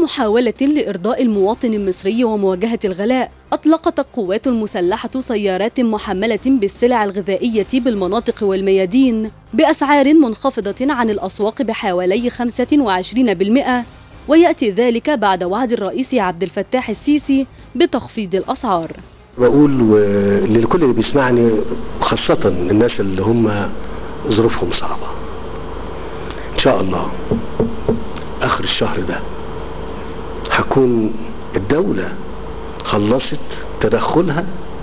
محاولة لإرضاء المواطن المصري ومواجهة الغلاء أطلقت القوات المسلحة سيارات محملة بالسلع الغذائية بالمناطق والميادين بأسعار منخفضة عن الأسواق بحوالي 25% ويأتي ذلك بعد وعد الرئيس عبد الفتاح السيسي بتخفيض الأسعار بقول و- للكل اللي بيسمعني خاصة الناس اللي هم ظروفهم صعبة إن شاء الله آخر الشهر ده هكون الدولة خلصت تدخلها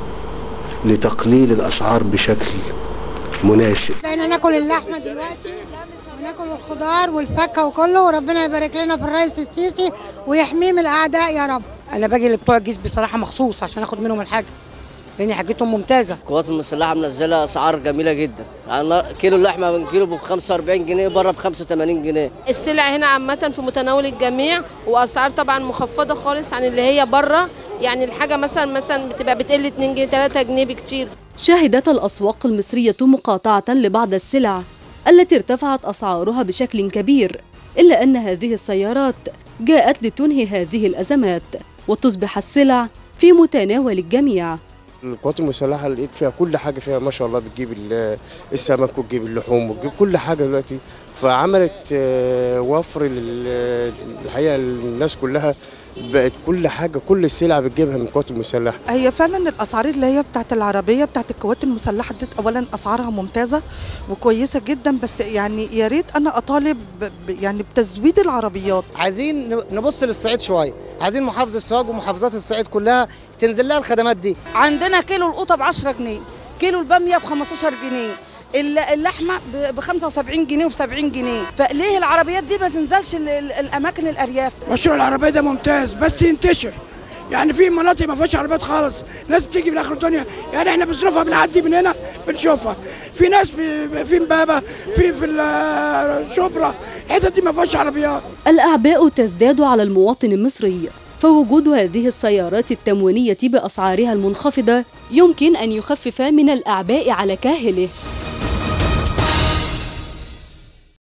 لتقليل الأسعار بشكل مناسب بقينا ناكل اللحمه دلوقتي وناكل الخضار والفاكهه وكله وربنا يبارك لنا في الرئيس السيسي ويحميه من الاعداء يا رب انا باجي لبتوع الجيش بصراحه مخصوص عشان اخد منهم الحاجه لان حاجتهم ممتازه القوات المسلحه منزله اسعار جميله جدا يعني كيلو اللحمه من كيلو ب 45 جنيه بره ب 85 جنيه السلع هنا عامة في متناول الجميع وأسعار طبعا مخفضة خالص عن اللي هي بره يعني الحاجة مثلا مثلا بتبقى بتقل 2 جنيه 3 جنيه بكتير شهدت الأسواق المصرية مقاطعة لبعض السلع التي ارتفعت أسعارها بشكل كبير إلا أن هذه السيارات جاءت لتنهي هذه الأزمات وتصبح السلع في متناول الجميع القوات المسلحه لقيت فيها كل حاجه فيها ما شاء الله بتجيب ال- السمك وتجيب اللحوم وتجيب كل حاجه دلوقتي فعملت آه، وفر لل- الحقيقه الناس كلها بقت كل حاجه كل السلع بتجيبها من القوات المسلحه هي فعلا الاسعار اللي هي بتاعت العربيه بتاعت القوات المسلحه دي اولا اسعارها ممتازه وكويسه جدا بس يعني يا ريت انا اطالب ب- ب- يعني بتزويد العربيات عايزين نبص للصعيد شويه عايزين محافظه السوهاج ومحافظات الصعيد كلها تنزل لها الخدمات دي عندنا كيلو القوطه ب 10 جنيه كيلو الباميه ب 15 جنيه الل- اللحمه ب 75 جنيه وب 70 جنيه فليه العربيات دي ما تنزلش ال- ال- الاماكن الارياف مشروع العربية ده ممتاز بس ينتشر يعني في مناطق ما فيهاش عربيات خالص ناس بتيجي من اخر الدنيا يعني احنا بنصرفها بنعدي من هنا بنشوفها في ناس في في امبابه في في ال- شبرا الحتت دي ما فيهاش عربيات الأعباء تزداد على المواطن المصري فوجود هذه السيارات التموينية بأسعارها المنخفضة يمكن أن يخفف من الأعباء على كاهله